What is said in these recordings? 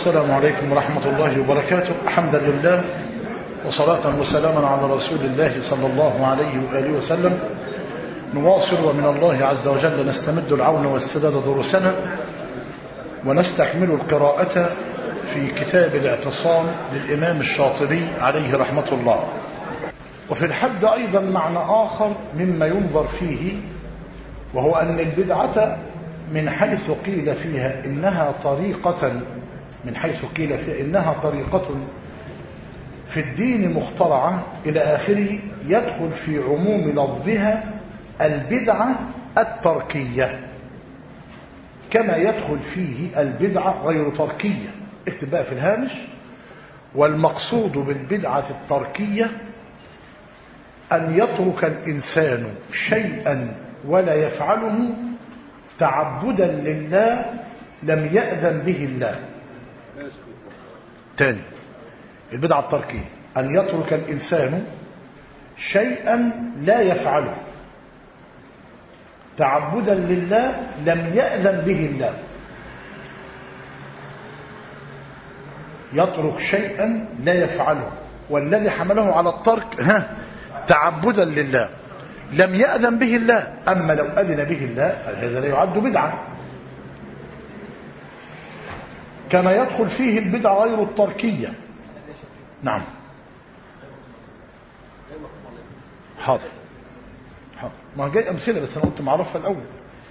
السلام عليكم ورحمة الله وبركاته حمدا لله وصلاة وسلاما على رسول الله صلى الله عليه وآله وسلم نواصل ومن الله عز وجل نستمد العون والسداد دروسنا ونستكمل القراءة في كتاب الاعتصام للإمام الشاطبي عليه رحمة الله وفي الحد أيضا معنى آخر مما ينظر فيه وهو أن البدعة من حيث قيل فيها إنها طريقة من حيث قيل فيها إنها طريقة في الدين مخترعة إلى آخره يدخل في عموم لفظها البدعة التركية كما يدخل فيه البدعة غير تركية اكتب بقى في الهامش والمقصود بالبدعة التركية أن يترك الإنسان شيئا ولا يفعله تعبدا لله لم يأذن به الله تاني البدعة التركية أن يترك الإنسان شيئا لا يفعله تعبدا لله لم يأذن به الله يترك شيئا لا يفعله والذي حمله على الترك ها تعبدا لله لم يأذن به الله أما لو أذن به الله فهذا لا يعد بدعة كما يدخل فيه البدعة غير التركية نعم حاضر حاضر ما جاي أمثلة بس أنا قلت معرفها الأول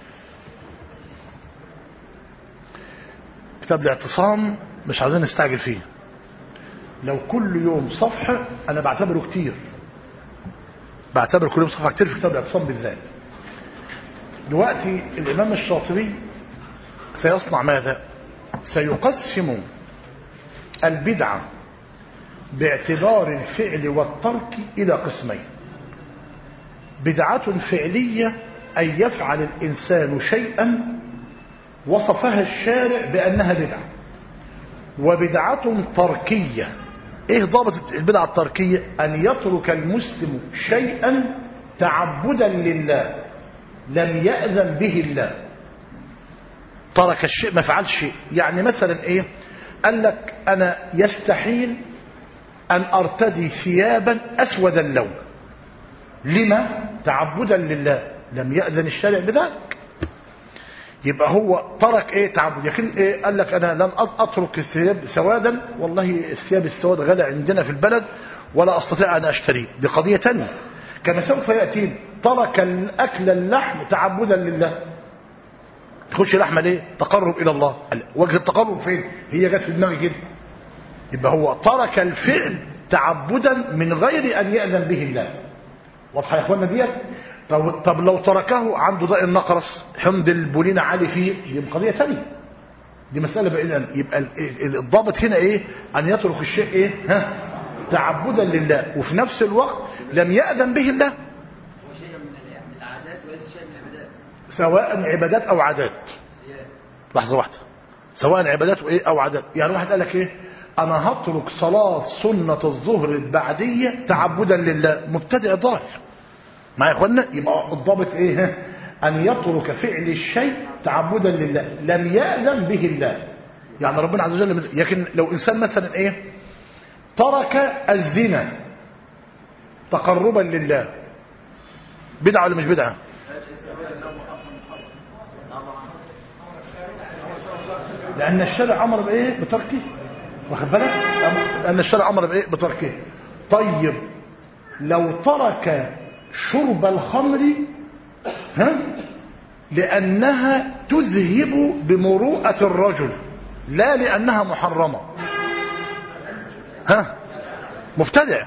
كتاب الاعتصام مش عايزين نستعجل فيه لو كل يوم صفحة أنا بعتبره كتير بعتبر كل يوم صفحة كتير في كتاب الاعتصام بالذات دلوقتي الإمام الشاطبي سيصنع ماذا سيقسم البدعة باعتبار الفعل والترك إلى قسمين بدعة فعلية أن يفعل الإنسان شيئا وصفها الشارع بأنها بدعة وبدعة تركية ايه ضابط البدعة التركية ان يترك المسلم شيئا تعبدا لله لم يأذن به الله ترك الشيء ما فعل شيء يعني مثلا ايه قال لك انا يستحيل ان ارتدي ثيابا اسود اللون لما تعبدا لله لم يأذن الشارع بذلك يبقى هو ترك ايه تعبد لكن ايه قال لك انا لن اترك الثياب سوادا والله الثياب السواد غالي عندنا في البلد ولا استطيع ان اشتريه دي قضية تانية كما سوف يأتي ترك الاكل اللحم تعبدا لله تخش لحمة ليه تقرب الى الله وجه التقرب فين هي جت في دماغي كده يبقى هو ترك الفعل تعبدا من غير ان يأذن به الله واضحه يا اخوانا ديت طب, طب لو تركه عنده ضاء النقرس حمض البولين عالي فيه دي قضيه ثانيه دي مساله بعيدا يبقى الضابط هنا ايه ان يترك الشيء ايه ها تعبدا لله وفي نفس الوقت لم يأذن به الله سواء عبادات او عادات لحظه واحده سواء عبادات وايه او عادات يعني واحد قال لك ايه انا هترك صلاه سنه الظهر البعديه تعبدا لله مبتدئ ضال مع اخوانا يبقى الضابط ايه ان يترك فعل الشيء تعبدا لله لم يأذن به الله يعني ربنا عز وجل لكن لو انسان مثلا ايه ترك الزنا تقربا لله بدعه ولا مش بدعه لان الشرع امر بايه بتركه واخد بالك لان الشرع امر بايه بتركه طيب لو ترك شرب الخمر ها لأنها تذهب بمروءة الرجل لا لأنها محرمة ها مبتدع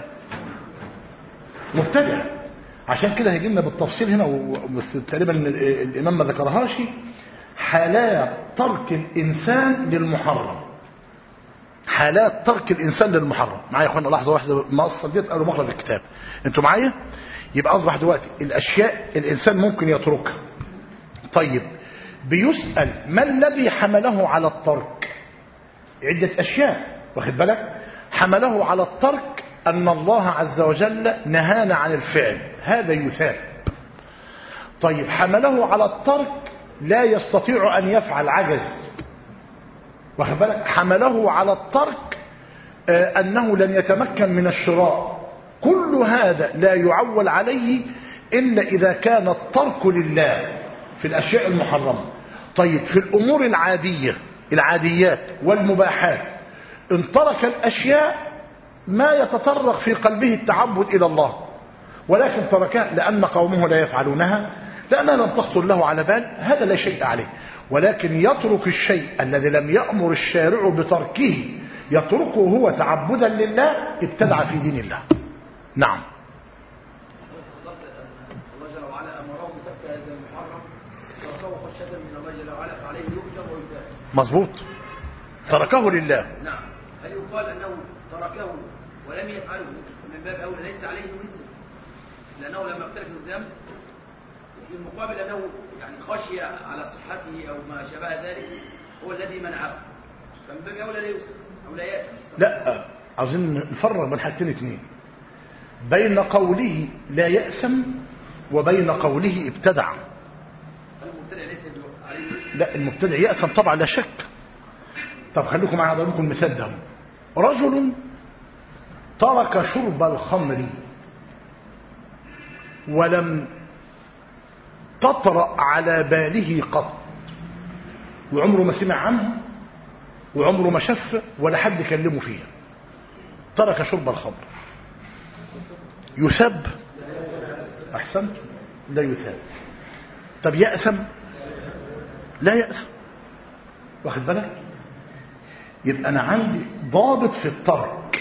مبتدع عشان كده هيجي لنا بالتفصيل هنا وتقريبا الإمام ما ذكرهاش حالات ترك الإنسان للمحرم حالات ترك الإنسان للمحرم معايا يا اخوانا لحظة واحدة ما أصل ديت قالوا مخرج الكتاب انتوا معايا يبقى أصبح دلوقتي الأشياء الإنسان ممكن يتركها طيب بيسأل ما الذي حمله على الترك عدة أشياء واخد بالك حمله على الترك أن الله عز وجل نهانا عن الفعل هذا يثاب طيب حمله على الترك لا يستطيع أن يفعل عجز واخد بالك حمله على الترك آه، أنه لن يتمكن من الشراء كل هذا لا يعول عليه إلا إذا كان الترك لله في الأشياء المحرمة طيب في الأمور العادية العاديات والمباحات ان ترك الأشياء ما يتطرق في قلبه التعبد إلى الله ولكن تركها لأن قومه لا يفعلونها لأنها لم تخطر له على بال هذا لا شيء عليه ولكن يترك الشيء الذي لم يأمر الشارع بتركه يتركه هو تعبدا لله ابتدع في دين الله نعم الله جل وعلا امره بترك هذا المحرم تركه خشيه من الله جل وعلا فعليه يؤجر ويثاب مظبوط تركه لله نعم هل يقال انه تركه ولم يفعله من باب اولى ليس عليه وزر لانه لم يقترف الذنب في المقابل انه يعني خشي على صحته او ما شابه ذلك هو الذي منعه فمن باب اولى لا يوسف او لا ياتي لا عاوزين نفرق بين حاجتين اتنين بين قوله لا يأسم وبين قوله ابتدع المبتدع ليس ب- عليه وزر لا المبتدع يأسم طبعا لا شك طب خليكم معايا اضرب لكم المثال ده رجل ترك شرب الخمر ولم تطرأ على باله قط وعمره ما سمع عنه وعمره ما شف ولا حد كلمه فيها ترك شرب الخمر يثاب احسنت لا يثاب طب يأسم لا يأسم واخد بالك يبقى انا عندي ضابط في الترك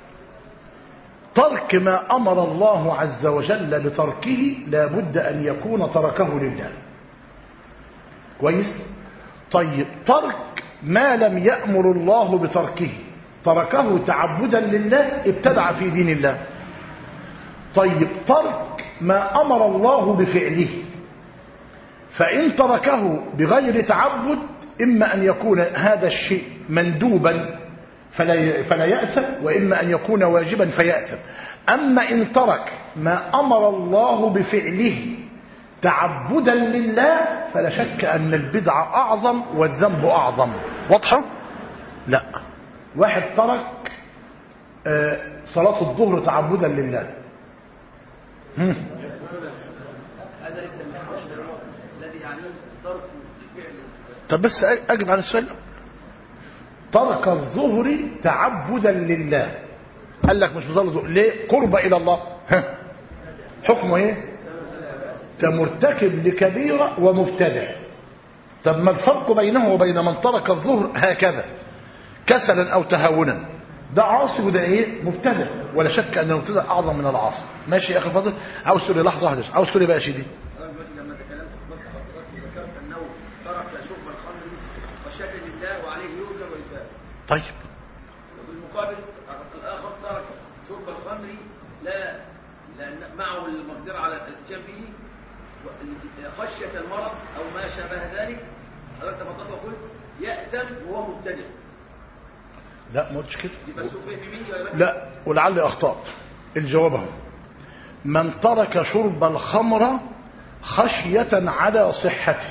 ترك ما امر الله عز وجل بتركه لابد ان يكون تركه لله كويس طيب ترك ما لم يأمر الله بتركه تركه تعبدا لله ابتدع في دين الله طيب ترك ما أمر الله بفعله فإن تركه بغير تعبد إما أن يكون هذا الشيء مندوبا فلا فلا يأثم وإما أن يكون واجبا فيأثم أما إن ترك ما أمر الله بفعله تعبدا لله فلا شك أن البدعة أعظم والذنب أعظم واضحة؟ لا واحد ترك آه، صلاة الظهر تعبدا لله هم. هذا ليس من الشرع الذي يعنيه ترك الفعل طب بس أجب عن السؤال ده. ترك الظهر تعبدا لله قال لك مش بظل الظهر ليه قرب إلى الله ها. حكمه ايه كمرتكب لكبيرة ومبتدع طب ما الفرق بينه وبين من ترك الظهر هكذا كسلا أو تهاونا ده عاصي وده ايه مبتدع ولا شك ان المبتدع اعظم من العاصي ماشي يا اخي الفاضل عاوز تقول لي لحظه واحده عاوز تقول لي بقى يا سيدي أنا دلوقتي لما تكلمت في قلت حضرتك وذكرت أنه ترك شرب الخمر خشية لله وعليه يؤجر ويثاب طيب وبالمقابل الآخر ترك شرب الخمر لا لأن معه المقدرة على الاتيان به و- خشية المرض أو ما شابه ذلك حضرتك فضلت وقلت يأثم وهو مبتدع لا ما قلتش كده يبقى سوء فهم مني ولا لا ولعلي اخطات الجواب اهو من ترك شرب الخمر خشية على صحته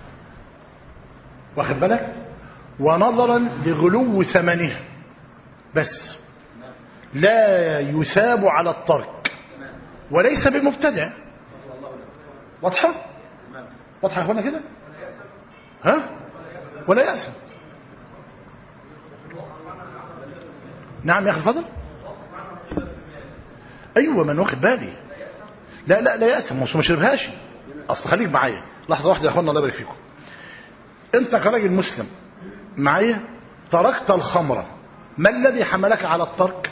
واخد بالك ونظرا لغلو ثمنها بس لا يثاب على الترك وليس بمبتدع واضحة واضحة يا اخوانا كده ها ولا يأسم نعم يا اخي الفضل ايوه من واخد بالي لا لا لا يأسم مش ما شربهاش اصل خليك معايا لحظه واحده يا اخوانا الله يبارك فيكم انت كراجل مسلم معايا تركت الخمر ما الذي حملك على الترك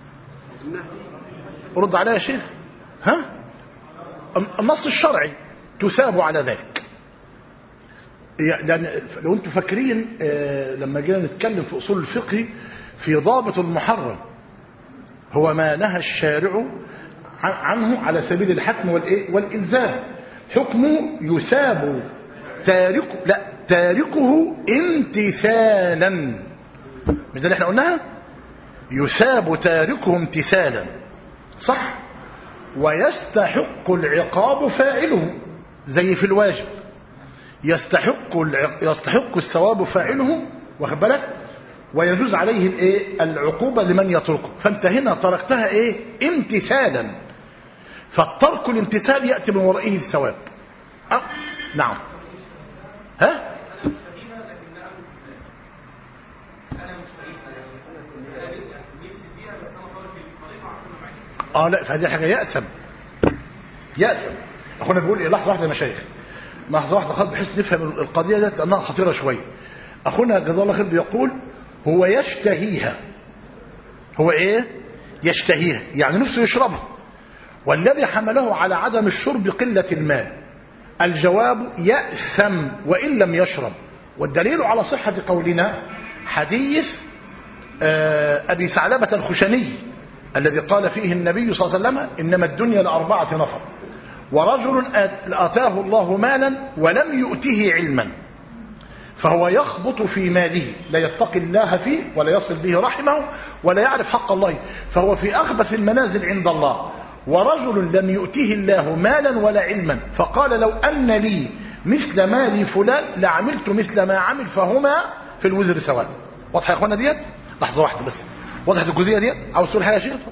رد عليها يا شيخ ها النص الشرعي تثاب على ذلك يعني لأن لو انتم فاكرين آه، لما جينا نتكلم في اصول الفقه في ضابط المحرم هو ما نهى الشارع عن- عنه على سبيل الحكم والإيه؟ والإلزام حكمه يثاب تاركه لا تاركه امتثالا مش ده اللي احنا قلناها يثاب تاركه امتثالا صح ويستحق العقاب فاعله زي في الواجب يستحق الع- يستحق الثواب فاعله واخد بالك ويجوز عليه الايه العقوبة لمن يتركه فانت هنا تركتها ايه امتثالا فالترك الامتثال يأتي من ورائه الثواب أه؟ نعم ها اه لا فهذه حاجة يأسم يأسم اخونا بيقول ايه لحظة واحدة يا مشايخ لحظة واحدة خالص بحيث نفهم القضية ديت لأنها خطيرة شوية أخونا جزاه الله خير بيقول هو يشتهيها هو إيه يشتهيها يعني نفسه يشربها والذي حمله على عدم الشرب قلة المال الجواب يأثم وإن لم يشرب والدليل على صحة قولنا حديث أبي ثعلبة الخشني الذي قال فيه النبي صلى الله عليه وسلم إنما الدنيا لأربعة نفر ورجل آتاه الله مالا ولم يؤته علما فهو يخبط في ماله لا يتقي الله فيه ولا يصل به رحمه ولا يعرف حق الله فهو في أخبث المنازل عند الله ورجل لم يؤته الله مالا ولا علما فقال لو أن لي مثل مال فلان لعملت مثل ما عمل فهما في الوزر سواء واضحة يا اخوانا ديت لحظة واحدة بس وضحت الجزئية ديت عاوز تقول حاجة يا شيخ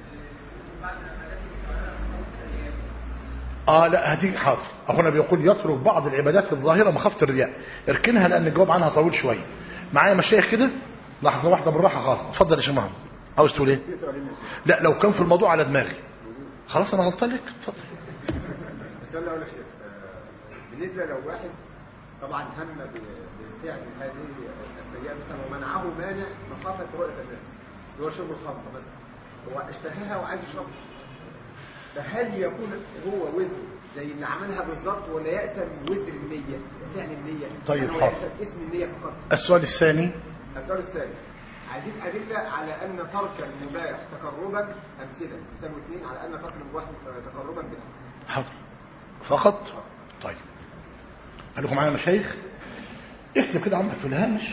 اه لا هتيجي حاضر اخونا بيقول يترك بعض العبادات الظاهره مخافه الرياء اركنها لان الجواب عنها طويل شويه معايا مشايخ كده لحظه واحده بالراحه خالص اتفضل يا شيخ محمد عاوز تقول ايه لا لو كان في الموضوع على دماغي خلاص انا غلطان لك اتفضل بس انا اقول لك شيء بالنسبه لو واحد طبعا هم بفعل هذه السيئه مثلا ومنعه مانع مخافه رؤيه الناس اللي هو شرب الخمر مثلا هو اشتهاها وعايز يشربها فهل يكون هو وزن زي اللي عملها بالظبط ولا يأتم وزن النية فعل النية طيب يعني هو حاضر. يأتم اسم النية فقط السؤال الثاني السؤال الثاني عايزين أدلة على أن ترك المباح تقربا أمثلة يسموا اثنين على أن ترك المباح تقربا بدعة حاضر فقط طيب خليكم معايا يا مشايخ اكتب كده عندك في الهامش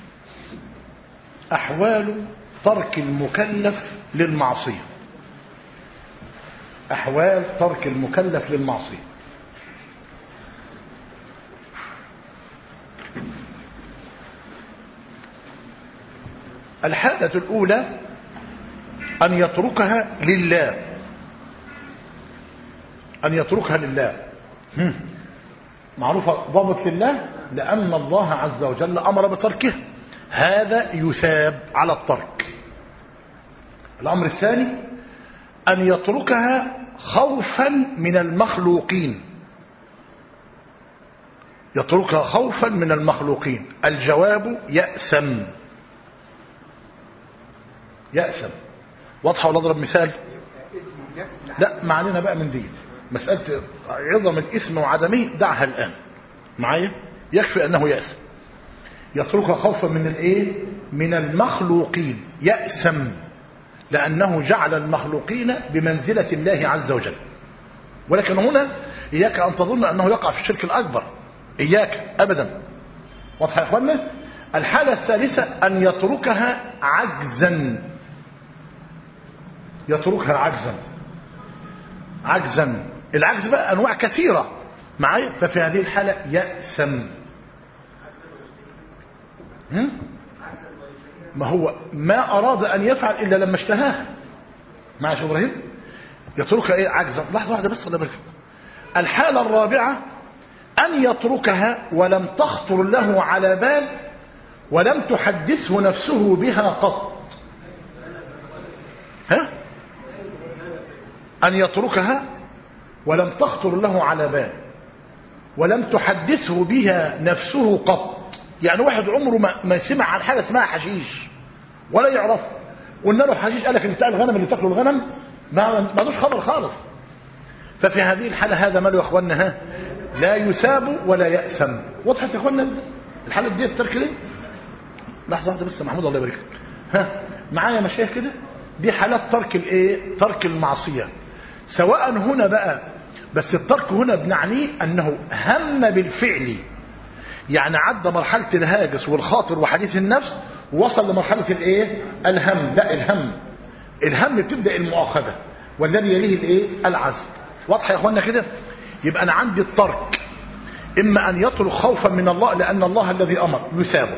احوال ترك المكلف للمعصيه احوال ترك المكلف للمعصيه الحالة الأولى أن يتركها لله أن يتركها لله هم. معروفة ضابط لله لأن الله عز وجل أمر بتركها هذا يثاب على الترك الأمر الثاني أن يتركها خوفا من المخلوقين يتركها خوفا من المخلوقين الجواب يأسم يأسم واضحة ولا أضرب مثال اسم نفس لا ما علينا بقى من دي مسألة عظم الإثم وعدمه دعها الآن معايا يكفي أنه يأسم يتركها خوفا من الايه من المخلوقين يأسم لأنه جعل المخلوقين بمنزلة الله عز وجل ولكن هنا إياك أن تظن أنه يقع في الشرك الأكبر إياك أبدا واضح يا أخوانا الحالة الثالثة أن يتركها عجزا يتركها عجزا عجزا العجز بقى أنواع كثيرة معايا ففي هذه الحالة يأسم هم؟ ما هو ما أراد أن يفعل إلا لما اشتهاه مع شيخ إبراهيم يتركها إيه عجزا لحظة واحدة بس الله يبارك فيك الحالة الرابعة أن يتركها ولم تخطر له على بال ولم تحدثه نفسه بها قط ها أن يتركها ولم تخطر له على بال ولم تحدثه بها نفسه قط يعني واحد عمره ما, ما سمع عن حاجة اسمها حشيش ولا يعرف قلنا له حشيش قال لك اللي بتاع الغنم اللي تاكله الغنم ما ما عندوش خبر خالص ففي هذه الحالة هذا ماله يا اخوانا ها لا يساب ولا يأثم وضحت يا اخوانا الحالة دي الترك ليه لحظة واحدة بس يا محمود الله يبارك فيك ها معايا مشايخ كده دي حالات ترك الايه ترك المعصية سواء هنا بقى بس الترك هنا بنعنيه انه هم بالفعل يعني عدى مرحلة الهاجس والخاطر وحديث النفس ووصل لمرحلة الايه الهم لا الهم الهم بتبدأ المؤاخذة والذي يليه الايه العزم واضح يا اخوانا كده يبقى انا عندي الترك اما ان يترك خوفا من الله لان الله الذي امر يثابه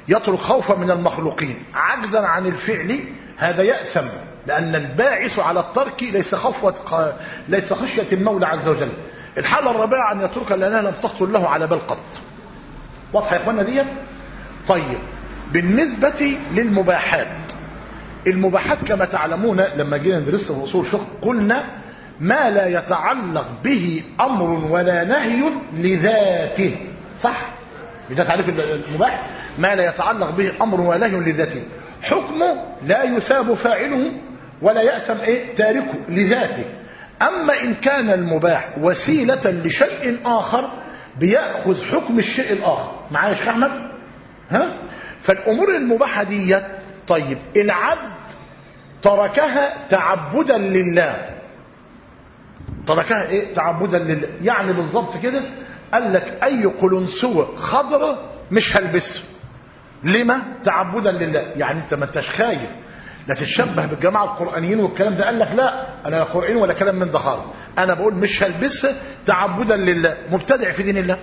يترك خوفا من المخلوقين عجزا عن الفعل هذا يأثم لأن الباعث على الترك ليس خفوة ليس خشية المولى عز وجل الحالة الرابعة أن يترك لأنها لم تخطر له على بال قط واضحة يا إخوانا ديت طيب بالنسبة للمباحات المباحات كما تعلمون لما جينا ندرس في اصول الفقه قلنا ما لا يتعلق به امر ولا نهي لذاته صح ده تعريف المباح ما لا يتعلق به امر ولا نهي لذاته حكمه لا يثاب فاعله ولا يأثم ايه تاركه لذاته اما ان كان المباح وسيلة لشيء اخر بيأخذ حكم الشيء الاخر معايا يا شيخ احمد ها فالامور المباحة ديت طيب العبد تركها تعبدا لله تركها ايه تعبدا لله يعني بالظبط كده قال لك اي قلنسوة خضرة مش هلبسه لما تعبدا لله يعني انت ما انتش خايف لا تتشبه بالجماعه القرانيين والكلام ده قال لك لا انا لا قراني ولا كلام من ده خالص انا بقول مش هلبسها تعبدا لله مبتدع في دين الله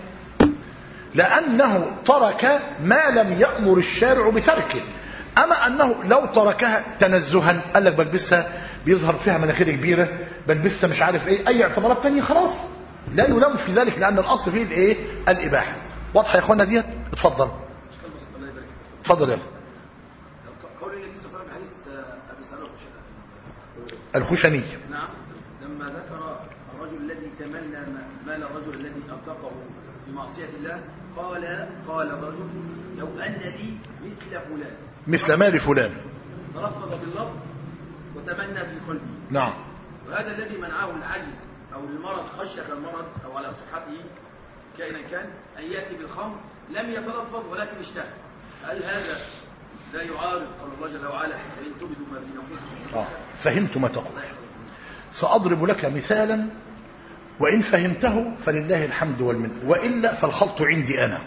لانه ترك ما لم يامر الشارع بتركه اما انه لو تركها تنزها قال لك بلبسها بيظهر فيها مناخير كبيره بلبسها مش عارف ايه اي اعتبارات تانية خلاص لا يلام في ذلك لان الاصل فيه الايه الاباحه واضحه يا اخوانا ديت اتفضل اتفضل يا أخي. قول النبي صلى الله عليه وسلم في حديث آه، ابي سعيد الخشني الخشني نعم لما ذكر الرجل الذي تمنى مال الرجل الذي انفقه بمعصيه الله قال قال الرجل لو ان لي مثل فلان مثل مال فلان تلفظ باللفظ وتمنى في قلبه نعم وهذا الذي منعه العجز او المرض خشيه المرض او على صحته كائنا كان ان ياتي بالخمر لم يتلفظ ولكن اشتهى هل هذا لا يعارض قول الله جل وعلا فان تبدوا ما في نفوسكم آه. فهمت ما تقول سأضرب لك مثالا وإن فهمته فلله الحمد والمن وإلا فالخلط عندي أنا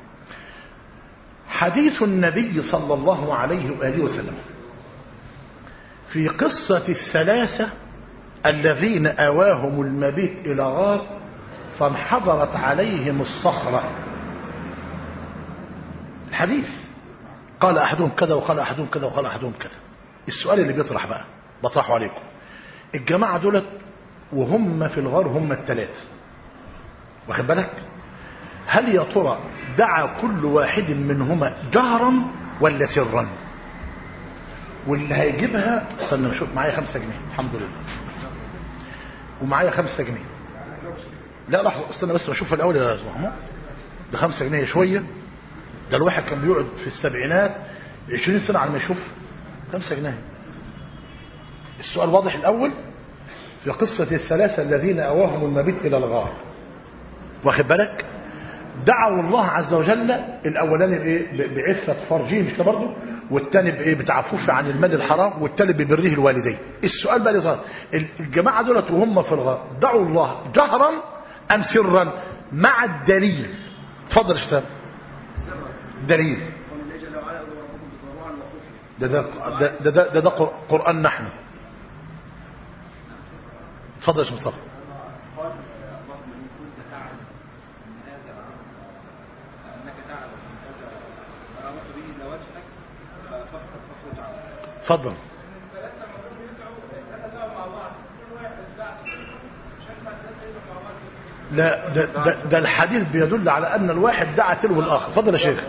حديث النبي صلى الله عليه وآله وسلم في قصة الثلاثة الذين آواهم المبيت إلى غار فانحضرت عليهم الصخرة الحديث قال أحدهم كذا وقال أحدهم كذا وقال أحدهم كذا السؤال اللي بيطرح بقى بطرحه عليكم الجماعة دولت وهم في الغار هم الثلاثة واخد بالك هل يا ترى دعا كل واحد منهما جهرا ولا سرا واللي هيجيبها استنى نشوف معايا خمسة جنيه الحمد لله ومعايا خمسة جنيه لا لحظة استنى بس بشوف الأول يا محمود ده خمسة جنيه شوية ده الواحد كان بيقعد في السبعينات 20 سنة على ما يشوف خمسة جنيه السؤال واضح الأول في قصة الثلاثة الذين أواهم المبيت إلى الغار واخد بالك دعوا الله عز وجل الأولاني بإيه؟ ب- بعفة فرجه مش كده برضه والتاني بإيه بتعفف عن المال الحرام والتالت ببره الوالدين السؤال بقى لصار الجماعة دولت وهم في الغار دعوا الله جهرا أم سرا مع الدليل اتفضل يا شتاب دليل قول الله جل وعلا ادعوا ربكم تضرعا وخفيا ده ده ده ده, ده, ده, ده قر- قرآن نحن اتفضل يا شيخ مصطفى قال اللهم ان كنت تعلم ان هذا انك تعلم ان هذا ما امرت به الا وجهك فاخرج فاخرج عنه اتفضل لا ده, ده, ده الحديث بيدل على ان الواحد دعا تلو الاخر اتفضل يا شيخ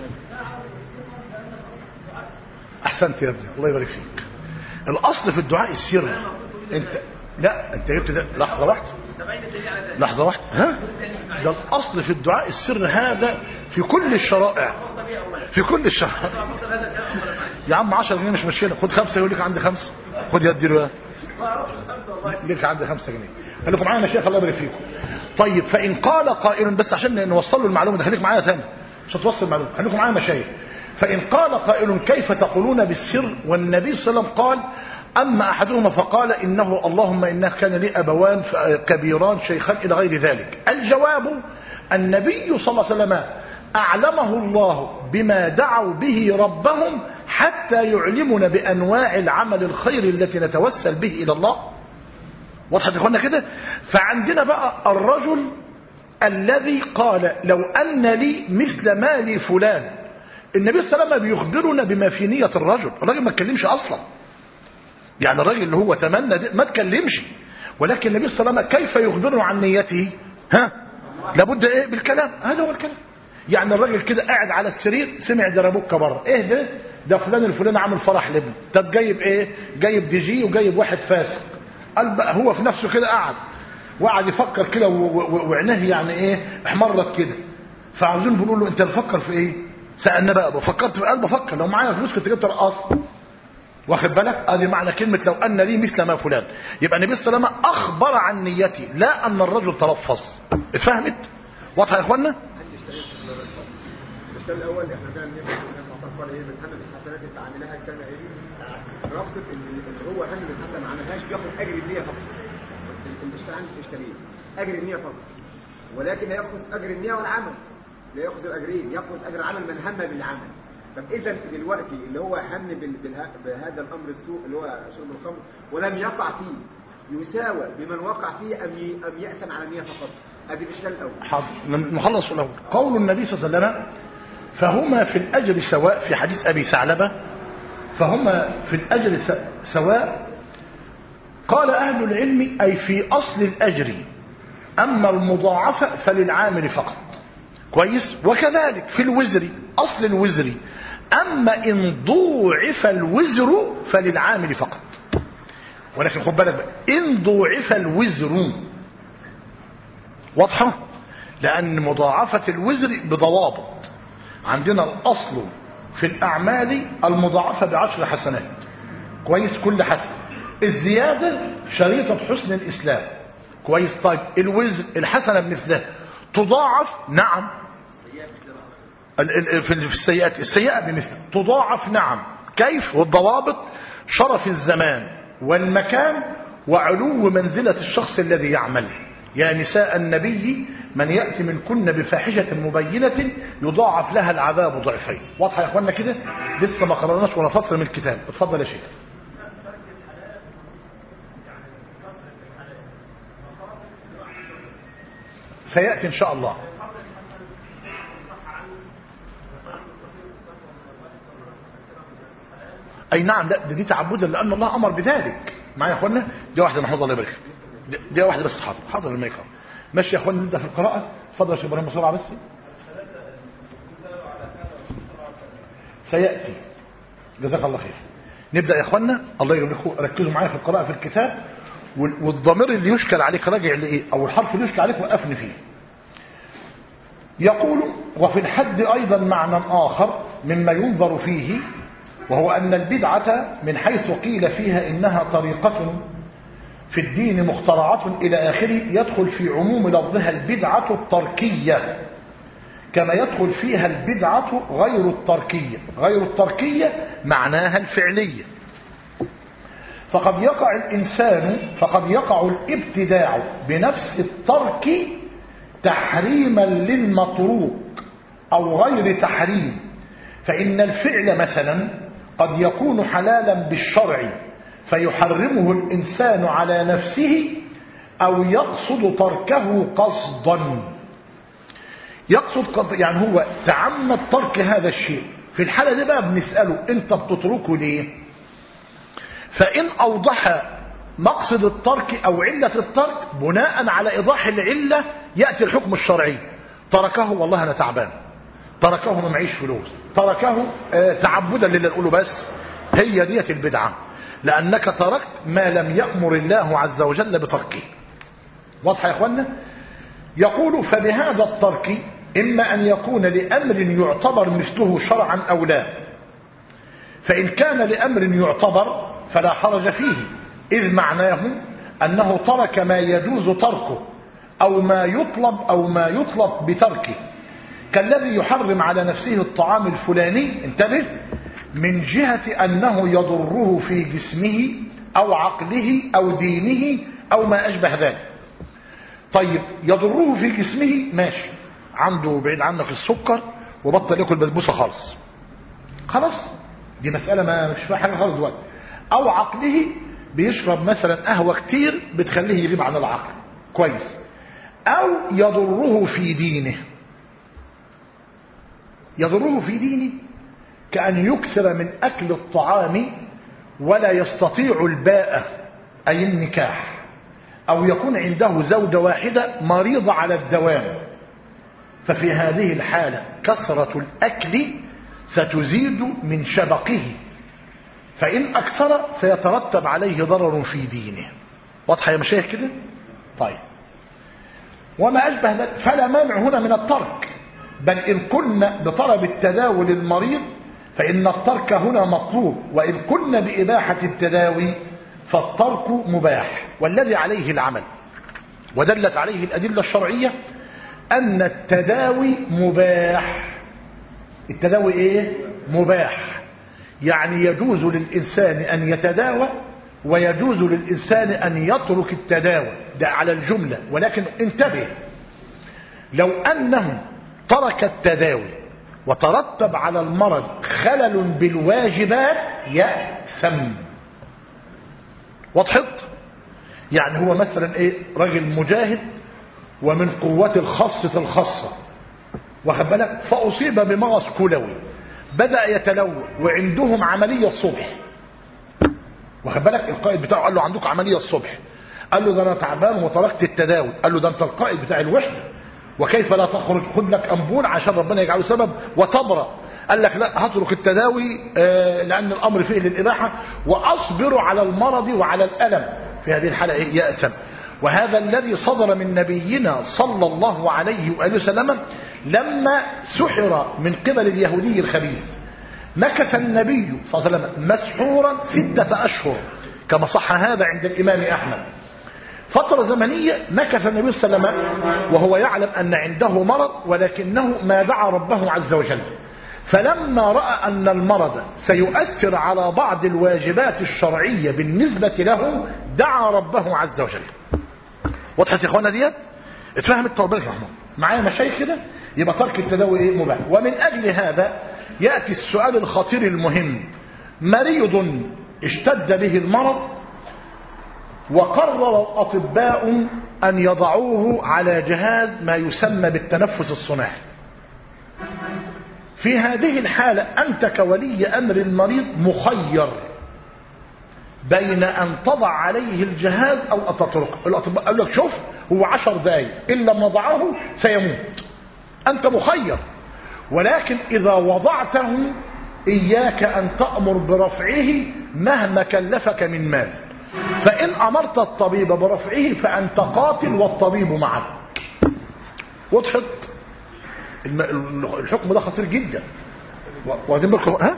احسنت يا ابني الله يبارك فيك الاصل في الدعاء السر انت لا انت جبت ده لحظه واحده تبين الدليل على ذلك لحظه واحده ها ده الاصل في الدعاء السر هذا في كل الشرائع فصل به اولا في كل الشرائع فصل هذا الكلام اولا معلش يا عم 10 جنيه مش مشكله خد خمسه يقول لك عندي خمسه خد يدي له ما اعرفش الخمسه والله ليك عندي خمسة جنيه خليكم معايا يا شيخ الله يبارك فيكم طيب فإن قال قائل بس عشان نوصل له المعلومة ده خليك معايا ثاني عشان توصل المعلومة خليكم معايا مشايخ فإن قال قائل كيف تقولون بالسر والنبي صلى الله عليه وسلم قال أما أحدهما فقال إنه اللهم إنه كان لي أبوان ف- كبيران شيخان إلى غير ذلك الجواب النبي صلى الله عليه وسلم أعلمه الله بما دعوا به ربهم حتى يعلمنا بأنواع العمل الخير التي نتوسل به إلى الله وضحت يا اخوانا كده فعندنا بقى الرجل الذي قال لو أن لي مثل مال فلان النبي صلى الله عليه وسلم بيخبرنا بما في نية الرجل الراجل ما اتكلمش اصلا يعني الراجل اللي هو تمنى دي ما اتكلمش ولكن النبي صلى الله عليه وسلم كيف يخبرنا عن نيته ها لابد ايه بالكلام هذا هو الكلام يعني الراجل كده قاعد على السرير سمع دربوكه بره ايه ده ده فلان الفلاني عامل فرح لابنه طب جايب ايه جايب دي جي وجايب واحد فاسق قال بقى هو في نفسه كده قعد وقعد يفكر كده و- و- وعينيه يعني ايه احمرت كده فعاوزين بنقول له انت بتفكر في ايه سالنا بقى فكرت في قلب بفكر لو معايا فلوس كنت جبت رقاص واخد بالك ادي معنى كلمه لو ان لي مثل ما فلان يبقى النبي صلى الله عليه وسلم اخبر عن نيتي لا ان الرجل تلفظ اتفهمت واضحه يا اخوانا عندي اشتريت في الرجل الاشكال الاول احنا كان نفس الناس اصلا قال ايه من هم الحسنات انت عاملها كما ايه ربطت ان اللي هو هم الحسنه ما عملهاش بياخد اجر النيه فقط الاشكال عندي في اشكالين اجر النيه فقط ولكن لا ياخذ اجر النيه والعمل لا ياخذ الاجرين ياخذ اجر عمل من هم بالعمل طب اذا دلوقتي اللي هو هم بال- بالها- بهذا الامر السوء اللي هو شرب الخمر ولم يقع فيه يساوى بمن وقع فيه ام ي- ام ياثم على النيه فقط ادي الاشكال الاول حاضر نخلص الاول قول النبي صلى الله عليه وسلم فهما في الاجر سواء في حديث ابي ثعلبه فهما في الاجر س- سواء قال اهل العلم اي في اصل الاجر اما المضاعفه فللعامل فقط كويس وكذلك في الوزر اصل الوزر اما ان ضوعف الوزر فللعامل فقط ولكن خد بالك بقى، ان ضوعف الوزر واضحة لأن مضاعفة الوزر بضوابط عندنا الأصل في الأعمال المضاعفة بعشر حسنات كويس كل حسن الزيادة شريطة حسن الإسلام كويس طيب الوزر الحسنة بمثلها تضاعف نعم ال- ال- في في السيئات السيئة بمثلها تضاعف نعم كيف والضوابط شرف الزمان والمكان وعلو منزلة الشخص الذي يعمل يا نساء النبي من يأتي منكن بفاحشة مبينة يضاعف لها العذاب ضعفين واضحة يا اخوانا كده لسه ما قررناش ولا سطر من الكتاب اتفضل يا شيخ سيأتي إن شاء الله أي نعم لا ده دي تعبدا لأن الله أمر بذلك معايا يا أخوانا دي واحدة محمود الله يبارك فيك. دي, دي واحدة بس حاضر حاضر الميك ماشي يا أخوانا نبدأ في القراءة اتفضل يا شيخ إبراهيم بسرعة بس سيأتي جزاك الله خير نبدأ يا أخوانا الله يجزيكم لكم ركزوا معايا في القراءة في الكتاب وال- والضمير اللي يشكل عليك راجع لإيه أو الحرف اللي يشكل عليك وقفني فيه يقول وفي الحد أيضا معنى آخر مما ينظر فيه وهو أن البدعة من حيث قيل فيها إنها طريقة في الدين مخترعة إلى آخره يدخل في عموم لفظها البدعة التركية كما يدخل فيها البدعة غير التركية غير التركية معناها الفعلية فقد يقع الإنسان فقد يقع الابتداع بنفس الترك تحريما للمتروك أو غير تحريم فإن الفعل مثلا قد يكون حلالا بالشرع فيحرمه الإنسان على نفسه أو يقصد تركه قصدا يقصد قصد يعني هو تعمد ترك هذا الشيء في الحالة دي بقى بنسأله انت بتتركه ليه فإن أوضح مقصد الترك أو علة الترك بناء على إيضاح العلة يأتي الحكم الشرعي تركه والله أنا تعبان تركه ما معيش فلوس تركه آه، تعبدا لله نقوله بس هي ديت البدعة لأنك تركت ما لم يأمر الله عز وجل بتركه واضحة يا أخوانا يقول فبهذا الترك إما أن يكون لأمر يعتبر مثله شرعا أو لا فإن كان لأمر يعتبر فلا حرج فيه إذ معناه أنه ترك ما يجوز تركه أو ما يطلب أو ما يطلب بتركه كالذي يحرم على نفسه الطعام الفلاني انتبه من جهة أنه يضره في جسمه أو عقله أو دينه أو ما أشبه ذلك طيب يضره في جسمه ماشي عنده بعيد عنك السكر وبطل ياكل بسبوسه خالص خلاص دي مسألة ما مش فيها حاجة خالص دلوقتي أو عقله بيشرب مثلا قهوة كتير بتخليه يغيب عن العقل كويس أو يضره في دينه يضره في دينه كأن يكثر من أكل الطعام ولا يستطيع الباء أي النكاح أو يكون عنده زوجة واحدة مريضة على الدوام ففي هذه الحالة كثرة الأكل ستزيد من شبقه فإن أكثر سيترتب عليه ضرر في دينه واضحة يا مشايخ كده طيب وما أشبه ذلك فلا مانع هنا من الترك بل إن كنا بطلب التداوي للمريض فإن الترك هنا مطلوب وإن كنا بإباحة التداوي فالترك مباح والذي عليه العمل ودلت عليه الأدلة الشرعية أن التداوي مباح التداوي إيه؟ مباح يعني يجوز للإنسان أن يتداوى ويجوز للإنسان أن يترك التداوى ده على الجملة ولكن انتبه لو أنه ترك التداوي وترتب على المرض خلل بالواجبات يأثم وضحت يعني هو مثلا ايه راجل مجاهد ومن قوة الخاصة الخاصة واخد بالك فأصيب بمغص كلوي بدأ يتلوى وعندهم عملية الصبح واخد بالك القائد بتاعه قال له عندك عملية الصبح قال له ده انا تعبان وتركت التداوي قال له ده انت القائد بتاع الوحدة وكيف لا تخرج خد لك أنبول عشان ربنا يجعله سبب وتبرأ قال لك لا هترك التداوي آه لأن الأمر فيه للإباحة وأصبر على المرض وعلى الألم في هذه الحالة إيه يأسم وهذا الذي صدر من نبينا صلى الله عليه وآله وسلم لما سحر من قبل اليهودي الخبيث مكث النبي صلى الله عليه وسلم مسحورا ستة أشهر كما صح هذا عند الإمام أحمد فترة زمنية مكث النبي صلى الله عليه وسلم وهو يعلم أن عنده مرض ولكنه ما دعا ربه عز وجل فلما رأى أن المرض سيؤثر على بعض الواجبات الشرعية بالنسبة له دعا ربه عز وجل وضحت يا اخوانا ديت اتفهمت طول بالك رحمه معايا مشايخ كده يبقى ترك التداوي ايه مباح ومن اجل هذا ياتي السؤال الخطير المهم مريض اشتد به المرض وقرر الاطباء ان يضعوه على جهاز ما يسمى بالتنفس الصناعي في هذه الحالة أنت كولي أمر المريض مخير بين أن تضع عليه الجهاز أو أن تتركه الأطباء قالوا لك شوف هو عشر دقايق إن لم نضعه سيموت أنت مخير ولكن إذا وضعته إياك أن تأمر برفعه مهما كلفك من مال فإن أمرت الطبيب برفعه فأنت قاتل والطبيب معك وضحت الحكم ده خطير جدا واخدين بالكم ها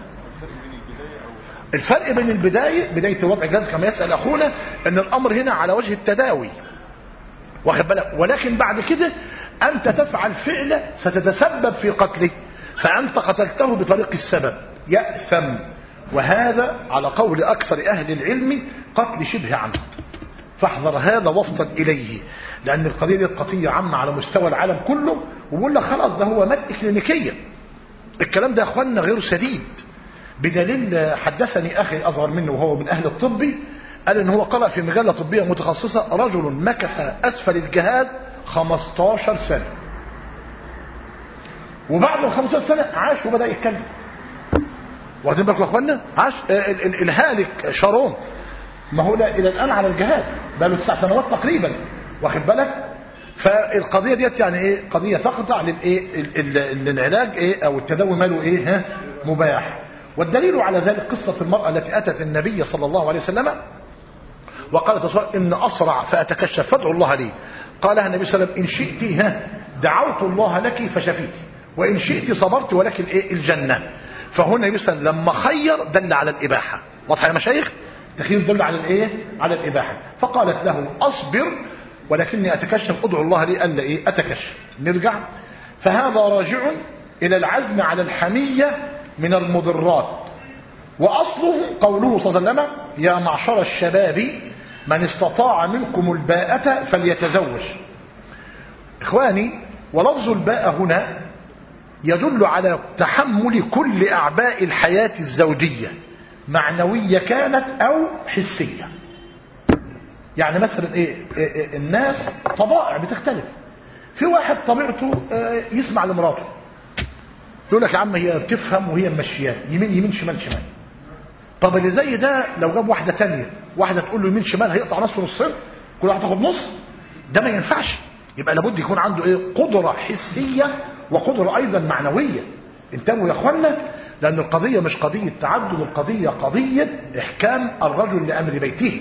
الفرق بين البداية بداية وضع الجهاز كما يسأل أخونا أن الأمر هنا على وجه التداوي واخد بالك ولكن بعد كده أنت تفعل فعل ستتسبب في قتله فأنت قتلته بطريق السبب يأثم وهذا على قول أكثر أهل العلم قتل شبه عمد فاحذر هذا وفطا إليه لأن القضية دي قضية عامة على مستوى العالم كله وبقول لك خلاص ده هو مات إكلينيكيا الكلام ده يا أخواننا غير سديد بدليل حدثني أخي أصغر منه وهو من أهل الطب قال إن هو قرأ في مجلة طبية متخصصة رجل مكث أسفل الجهاز 15 سنة وبعد ال 15 سنة عاش وبدأ يتكلم واخدين بالكم يا اخوانا عاش الهالك شارون ما هو الى الان على الجهاز بقى له تسع سنوات تقريبا واخد بالك فالقضيه ديت يعني ايه قضيه تقطع للايه للعلاج ايه او التداوي ماله ايه ها مباح والدليل على ذلك قصه المراه التي اتت النبي صلى الله عليه وسلم وقالت صلى ان اسرع فاتكشف فادعوا الله لي قالها النبي صلى الله عليه وسلم ان شئت ها دعوت الله لك فشفيت وان شئت صبرت ولكن ايه الجنه فهنا النبي صلى الله عليه وسلم لما خير دل على الاباحه واضحه يا مشايخ التخيير دل على الايه على الاباحه فقالت له اصبر ولكني اتكشف ادعو الله لي الا ايه اتكشف نرجع فهذا راجع الى العزم على الحميه من المضرات واصله قوله صلى الله عليه وسلم يا معشر الشباب من استطاع منكم الباءة فليتزوج اخواني ولفظ الباء هنا يدل على تحمل كل اعباء الحياه الزوجيه معنوية كانت أو حسية يعني مثلا إيه, إيه, إيه الناس طبائع بتختلف في واحد طبيعته إيه يسمع لمراته يقول لك يا عم هي بتفهم وهي ماشياه يمين يمين شمال شمال طب اللي زي ده لو جاب واحده تانية واحده تقول له يمين شمال هيقطع نصه نصين كل واحد تاخد نص ده ما ينفعش يبقى لابد يكون عنده ايه قدره حسيه وقدره ايضا معنويه انتبهوا يا اخوانا لان القضيه مش قضيه تعدد القضيه قضيه احكام الرجل لامر بيته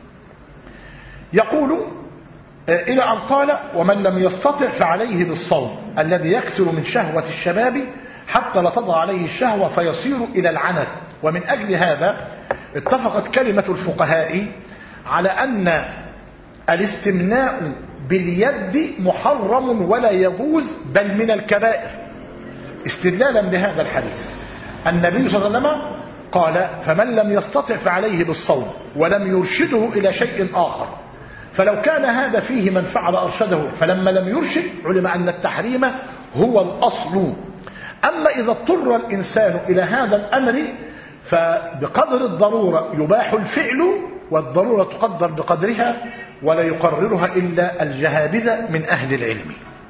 يقول إلى أن قال ومن لم يستطع فعليه بالصوم الذي يكسر من شهوة الشباب حتى لا تضع عليه الشهوة فيصير إلى العنت ومن أجل هذا اتفقت كلمة الفقهاء على أن الاستمناء باليد محرم ولا يجوز بل من الكبائر استدلالا بهذا الحديث النبي صلى الله عليه وسلم قال فمن لم يستطع فعليه بالصوم ولم يرشده إلى شيء آخر فلو كان هذا فيه من فعل أرشده فلما لم يرشد علم أن التحريم هو الأصل أما إذا اضطر الإنسان إلى هذا الأمر فبقدر الضرورة يباح الفعل والضرورة تقدر بقدرها ولا يقررها إلا الجهابذة من أهل العلم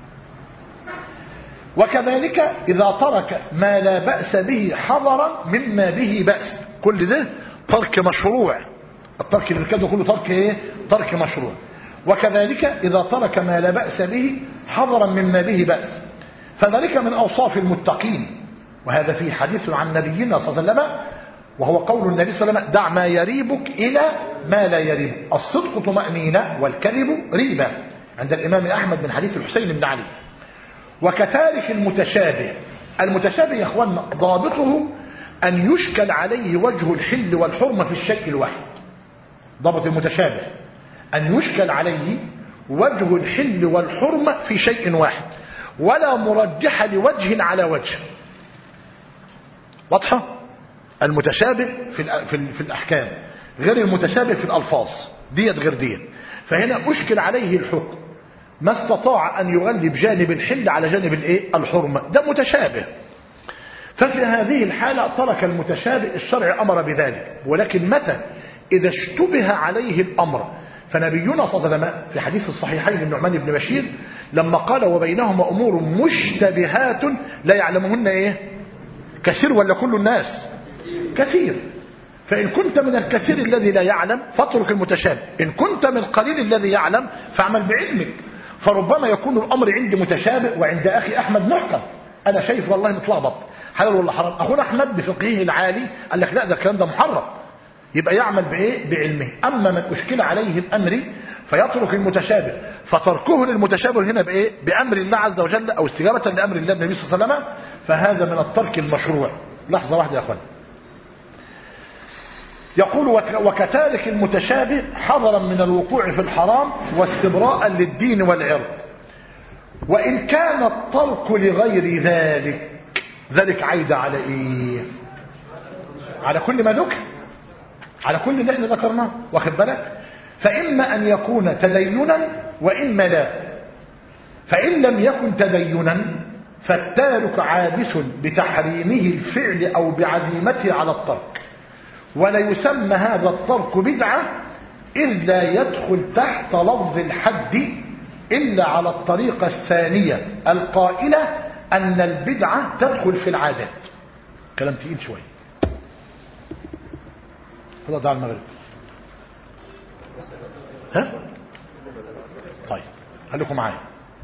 وكذلك إذا ترك ما لا بأس به حضرا مما به بأس كل ده ترك مشروع الترك اللي كده كله ترك ايه ترك مشروع وكذلك إذا ترك ما لا بأس به حضرا مما به بأس فذلك من أوصاف المتقين وهذا فيه حديث عن نبينا صلى الله عليه وسلم وهو قول النبي صلى الله عليه وسلم دع ما يريبك إلى ما لا يريبك الصدق طمأنينة والكذب ريبة عند الإمام أحمد من حديث الحسين بن علي وكذلك المتشابه المتشابه يا اخوانا ضابطه أن يشكل عليه وجه الحل والحرمة في الشيء الواحد ضابط المتشابه أن يشكل عليه وجه الحل والحرمة في شيء واحد ولا مرجح لوجه على وجه واضحة المتشابه في, في, في الأحكام غير المتشابه في الألفاظ ديت غير ديت فهنا أشكل عليه الحكم ما استطاع أن يغلب جانب الحل على جانب الايه الحرمة ده متشابه ففي هذه الحالة ترك المتشابه الشرع أمر بذلك ولكن متى إذا اشتبه عليه الأمر فنبينا صلى الله عليه وسلم في حديث الصحيحين النعمان بن بشير لما قال وبينهما أمور مشتبهات لا يعلمهن إيه كثير ولا كل الناس كثير فإن كنت من الكثير الذي لا يعلم فاترك المتشابه إن كنت من القليل الذي يعلم فاعمل بعلمك فربما يكون الأمر عندي متشابه وعند أخي أحمد محكم أنا شايف والله متلخبط حلال ولا حرام أخونا أحمد بفقهه العالي قال لك لا ده الكلام ده محرم يبقى يعمل بإيه بعلمه أما من أشكل عليه الأمر فيترك المتشابه فتركه للمتشابه هنا بإيه بأمر الله عز وجل أو استجابة لأمر الله النبي صلى الله عليه وسلم فهذا من الترك المشروع لحظة واحدة يا أخوان يقول وكذلك المتشابه حذرا من الوقوع في الحرام واستبراء للدين والعرض وإن كان الترك لغير ذلك ذلك عايد على إيه على كل ما ذكر على كل اللي احنا ذكرناه واخد بالك فإما أن يكون تدينا وإما لا فإن لم يكن تدينا فالتارك عابس بتحريمه الفعل أو بعزيمته على الترك ولا يسمى هذا الترك بدعة إذ لا يدخل تحت لفظ الحد إلا على الطريقة الثانية القائلة أن البدعة تدخل في العادات كلام تقيل شوية خلاص ده على المغرب ها طيب خليكم معايا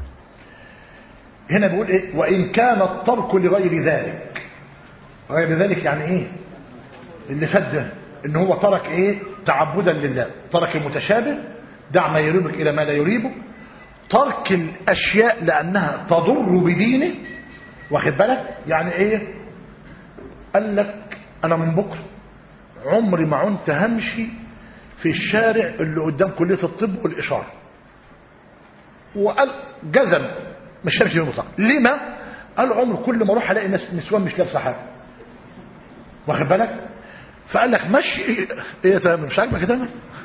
هنا بيقول ايه وان كان الترك لغير ذلك غير ذلك يعني ايه اللي فات ده ان هو ترك ايه تعبدا لله ترك المتشابه دع ما يريبك الى ما لا يريبك ترك الاشياء لانها تضر بدينه واخد بالك يعني ايه قال لك انا من بكره عمري ما عنت همشي في الشارع اللي قدام كلية الطب والإشارة وقال جزم مش همشي في المطلق لما قال عمر كل ما اروح الاقي ناس نسوان مش لابسه حاجه واخد بالك فقال لك مشي ايه يا مش عاجبك كده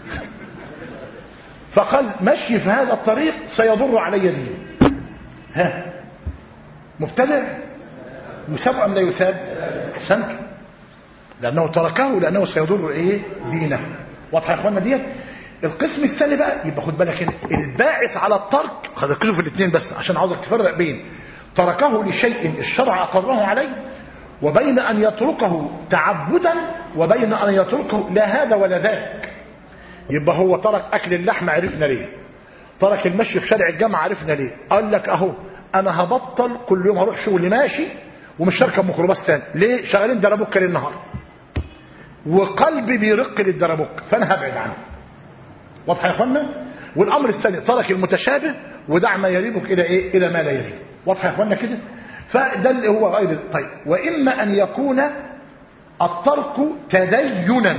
فقال مشي في هذا الطريق سيضر علي ديني ها مبتدع يساب ام لا يساب احسنت لانه تركه لانه سيضر ايه دينه واضحه يا اخوانا ديت القسم الثاني بقى يبقى خد بالك هنا الباعث على الترك خد ركزوا في الاثنين بس عشان عاوزك تفرق بين تركه لشيء الشرع أقره عليه وبين أن يتركه تعبدا وبين أن يتركه لا هذا ولا ذاك يبقى هو ترك أكل اللحم عرفنا ليه ترك المشي في شارع الجامعة عرفنا ليه قال لك أهو أنا هبطل كل يوم هروح شغل ماشي ومش هركب ميكروباص تاني ليه شغالين دربوكة للنهار وقلبي بيرق للدربوك فأنا هبعد عنه واضح يا اخوانا والامر الثاني ترك المتشابه ودع ما يريبك الى ايه الى ما لا يريب واضح يا اخوانا كده فده اللي هو غير طيب واما ان يكون الترك تدينا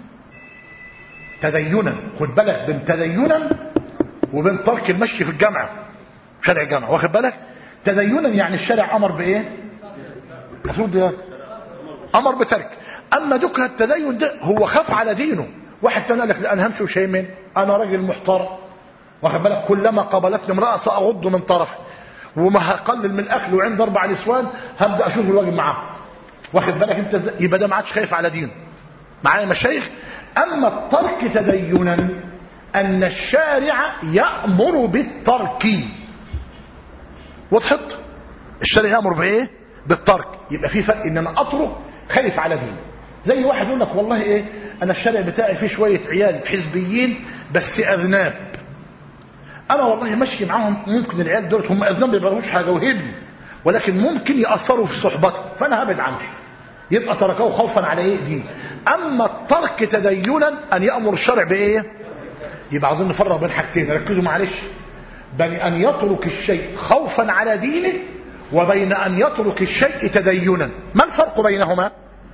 تدينا خد بالك بين تدينا وبين ترك المشي في الجامعه شارع الجامعه واخد بالك تدينا يعني الشارع امر بايه المفروض ده امر بترك اما دكها التدين ده هو خاف على دينه واحد تاني قال لك لا انا همشي وشيمن انا راجل محترم واخد بالك كلما قابلتني امراه ساغض من طرفي وما هقلل من اكل وعند اربع نسوان هبدا اشوف الواجب معاه واخد بالك انت ازاي؟ يبقى ده ما عادش خايف على دينه معايا مشايخ اما الترك تدينا ان الشارع يامر بالترك وضحت الشارع يامر بايه بالترك يبقى في فرق ان انا اترك خايف على ديني زي واحد يقول لك والله ايه انا الشارع بتاعي فيه شويه عيال حزبيين بس اذناب انا والله ماشي معاهم ممكن العيال دول هم اذناب ما بيعملوش حاجه وهدي ولكن ممكن ياثروا في صحبتي فانا هبعد عنهم يبقى تركه خوفا على ايه دين اما الترك تدينا ان يامر الشرع بايه يبقى عايزين نفرق بين حاجتين ركزوا معلش بين ان يترك الشيء خوفا على دينه وبين ان يترك الشيء تدينا ما الفرق بينهما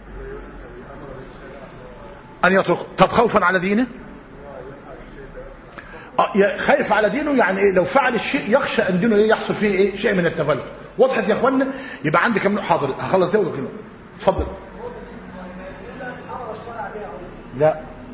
أن يترك طب خوفا على دينه آه خايف على دينه يعني إيه لو فعل الشيء يخشى أن دينه إيه يحصل فيه إيه شيء من التفلت وضحت يا أخوانا يبقى عندي كم حاضر هخلص ده وده اتفضل لا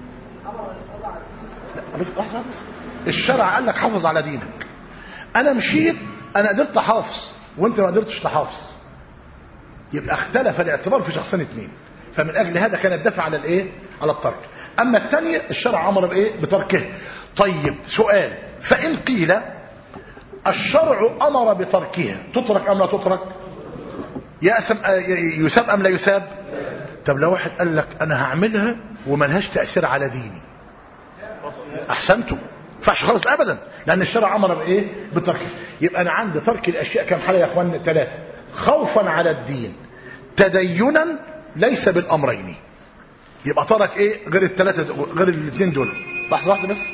لا الشرع قال لك حافظ على دينك انا مشيت انا قدرت احافظ وانت ما قدرتش تحافظ يبقى اختلف الاعتبار في شخصين اثنين فمن اجل هذا كان الدفع على الايه على الترك اما الثانيه الشرع امر بايه بتركه طيب سؤال فان قيل الشرع امر بتركها تترك ام لا تترك يأسم يساب ام لا يساب طب لو واحد قال لك انا هعملها وملهاش تاثير على ديني احسنتم ينفعش خالص ابدا لان الشرع امر بايه بتركه يبقى انا عندي ترك الاشياء كم حاله يا اخوان ثلاثه خوفا على الدين تدينا ليس بالامرين يبقى ترك ايه غير الثلاثه غير الاثنين دول لحظه واحده بس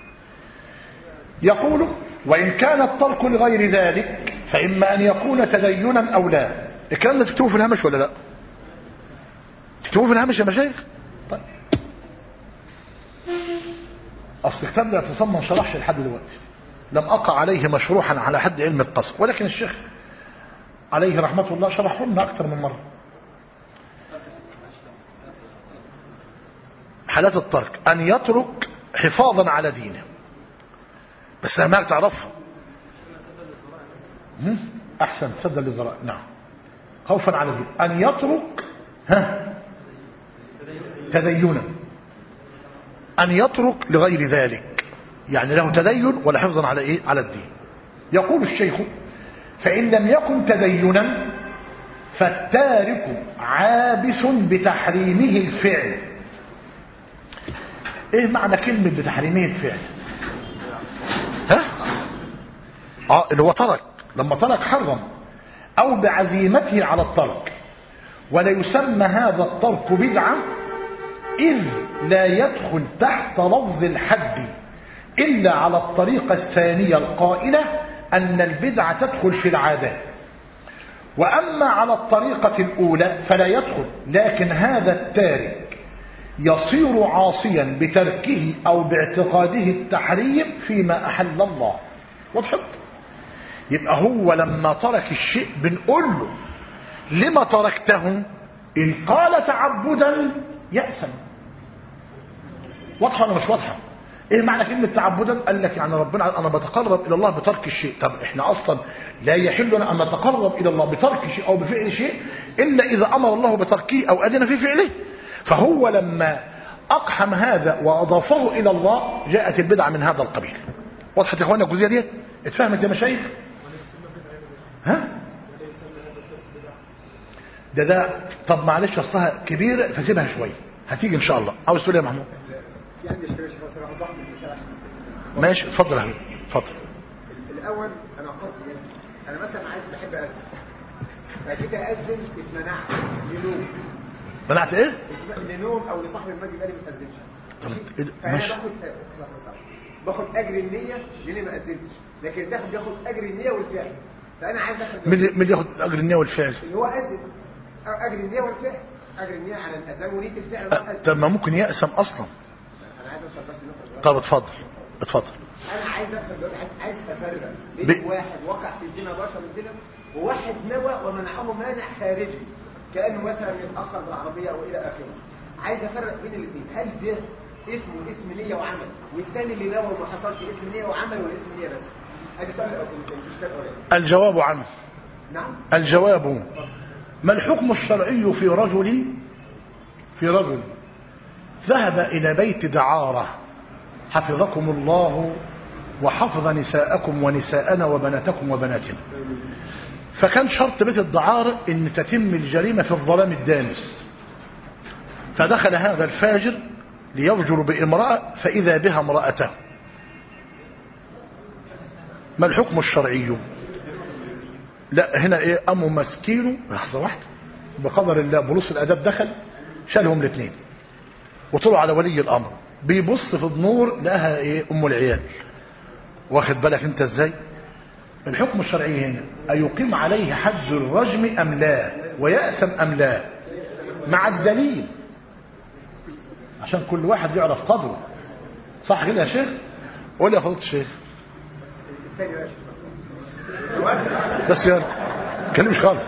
يقول وان كان الترك لغير ذلك فاما ان يكون تدينا او لا الكلام ده تكتبه في الهامش ولا لا تكتبوه في الهامش يا مشايخ طيب اصل كتاب الاعتصام ما شرحش لحد دلوقتي لم اقع عليه مشروحا على حد علم القصر ولكن الشيخ عليه رحمه الله شرحه لنا اكثر من مره حالات الترك ان يترك حفاظا على دينه بس اهم حاجه تعرفها احسن تسد للذراع نعم خوفا على دينه ان يترك ها تدينا ان يترك لغير ذلك يعني له تدين ولا حفظا على ايه على الدين يقول الشيخ فان لم يكن تدينا فالتارك عابس بتحريمه الفعل ايه معنى كلمة بتحريمه الفعل ها اه اللي هو ترك لما ترك حرم او بعزيمته على الترك ولا يسمى هذا الترك بدعة اذ لا يدخل تحت لفظ الحد الا على الطريقة الثانية القائلة ان البدعة تدخل في العادات واما على الطريقة الاولى فلا يدخل لكن هذا التارك يصير عاصيا بتركه او باعتقاده التحريم فيما احل الله وضحت يبقى هو لما ترك الشيء بنقول له لما تركته ان قال تعبدا يأسم واضحه ولا مش واضحه ايه معنى كلمه تعبدا قال لك يعني ربنا انا بتقرب الى الله بترك الشيء طب احنا اصلا لا يحل لنا ان نتقرب الى الله بترك شيء او بفعل شيء الا اذا امر الله بتركه او اذن في فعله فهو لما اقحم هذا واضافه الى الله جاءت البدعه من هذا القبيل وضحت يا اخوانا الجزئيه ديت اتفهمت يا مشايخ ها ده ده طب معلش اصلها كبيره فسيبها شويه هتيجي ان شاء الله عاوز تقول إيه يا محمود في عندي اشكال شيخ بس انا اوضح لك المثال عشان ماشي اتفضل يا حبيبي اتفضل الاول انا قصدي ايه انا مثلا عايز بحب اذن فكده اذن اتمنعت لنوم منعت ايه اتم- لنوم او لصاحب المسجد قال لي ما تاذنش طب ماشي؟ إيه ده؟ فانا ماشي. باخد لحظة بس. باخد اجر النيه للي ما اذنش لكن ده بياخد اجر النيه والفعل فانا عايز اخد مين اللي- مين اللي ياخد اجر النيه والفعل اللي هو اذن أو اجر النيه والفعل اجر النيه على الاذان ونيه الفعل أه، والأذن. طب ما ممكن يقسم اصلا انا عايز اوصل بس لنقطه طب اتفضل اتفضل انا عايز افهم دلوقتي عايز عايز افرق ب- بين واحد وقع في الزنا بشر من زنا وواحد نوى ومنعه مانع خارجي كانه مثلا يتاخر بالعربيه او الى اخره عايز افرق بين الاثنين هل ده اسمه اسم نيه وعمل والثاني اللي نوى وما حصلش اسم نيه وعمل ولا اسم نيه بس ادي سؤال الأول، الاشكال الاولاني الجواب عنه نعم الجواب ما الحكم الشرعي في رجل في رجل ذهب إلى بيت دعارة حفظكم الله وحفظ نساءكم ونساءنا وبناتكم وبناتنا فكان شرط بيت الدعارة ان تتم الجريمة في الظلام الدامس فدخل هذا الفاجر ليرجل بامرأة فإذا بها امرأته ما الحكم الشرعي لا هنا ايه قاموا ماسكينه لحظه واحده بقدر الله بوليس الاداب دخل شالهم الاثنين وطلعوا على ولي الامر بيبص في النور لقاها ايه ام العيال واخد بالك انت ازاي الحكم الشرعي هنا ايقيم عليه حد الرجم ام لا ويأثم ام لا مع الدليل عشان كل واحد يعرف قدره صح كده يا شيخ قول يا فضيله الشيخ الثاني يا شيخ بس يلا كلمش خالص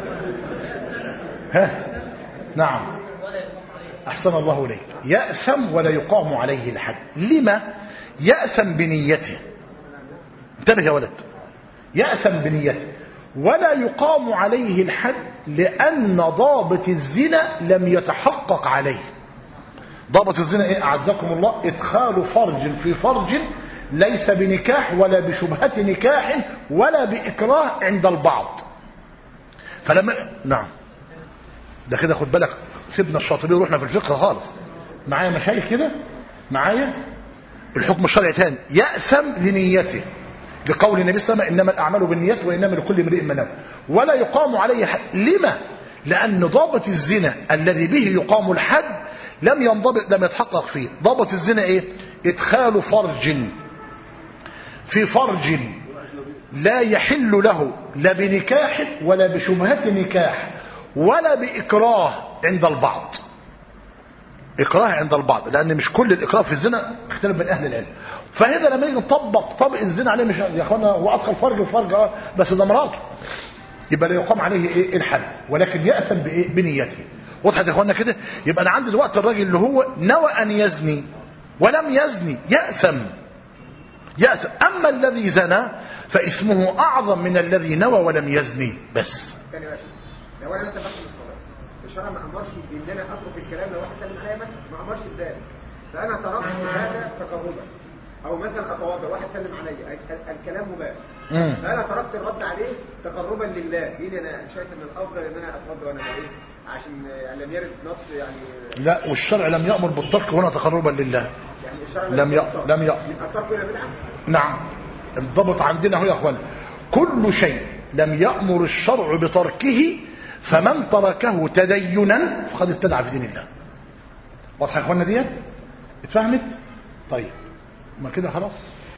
ها نعم أحسن الله إليك يأثم ولا يقام عليه الحد لما يأثم بنيته انتبه يا ولد يأثم بنيته ولا يقام عليه الحد لأن ضابط الزنا لم يتحقق عليه ضابط الزنا ايه اعزكم الله ادخال فرج في فرج ليس بنكاح ولا بشبهة نكاح ولا بإكراه عند البعض فلما نعم ده كده خد بالك سيبنا الشاطبي ورحنا في الفقه خالص معايا مشايخ كده معايا الحكم الشرعي تاني يأثم لنيته لقول النبي صلى الله عليه وسلم انما الاعمال بالنيات وانما لكل امرئ ما نوى ولا يقام عليه حد لما لان ضابط الزنا الذي به يقام الحد لم ينضبط لم يتحقق فيه ضابط الزنا ايه ادخال فرج في فرج لا يحل له لا بنكاح ولا بشبهة نكاح ولا بإكراه عند البعض إكراه عند البعض لأن مش كل الإكراه في الزنا اختلف بين أهل العلم فهذا لما نيجي نطبق طبق الزنا عليه مش يا اخوانا هو أدخل فرج فرج اه بس ده مراته يبقى لا يقام عليه ايه الحد ولكن يأثم بايه بنيته وضحت يا اخوانا كده يبقى انا عندي دلوقتي الراجل اللي هو نوى ان يزني ولم يزني يأثم يأثم اما الذي زنى فاسمه اعظم من الذي نوى ولم يزني بس ثاني يا شيخ لو انا مثلا بخدم الصلاه الشرع ما امرش بان انا اترك الكلام لو واحد سلم عليا مثلا ما امرش بذلك فانا تركت هذا تقربا او مثلا اتوضا واحد سلم عليا ال- ال- الكلام مباح مم. فانا تركت الرد عليه تقربا لله دي انا شايف ان الافضل ان انا اتوضا وانا ايه عشان يعني لم يرد نص يعني لا والشرع لم يأمر بالترك هنا تقربا لله يعني الشرع لم يأ- لم يأ- الترك ولا بدعه نعم الضبط عندنا هو يا اخوان كل شيء لم يأمر الشرع بتركه فمن تركه تدينا فقد ابتدع في دين الله واضحه يا اخوانا ديت اتفهمت طيب ما كده خلاص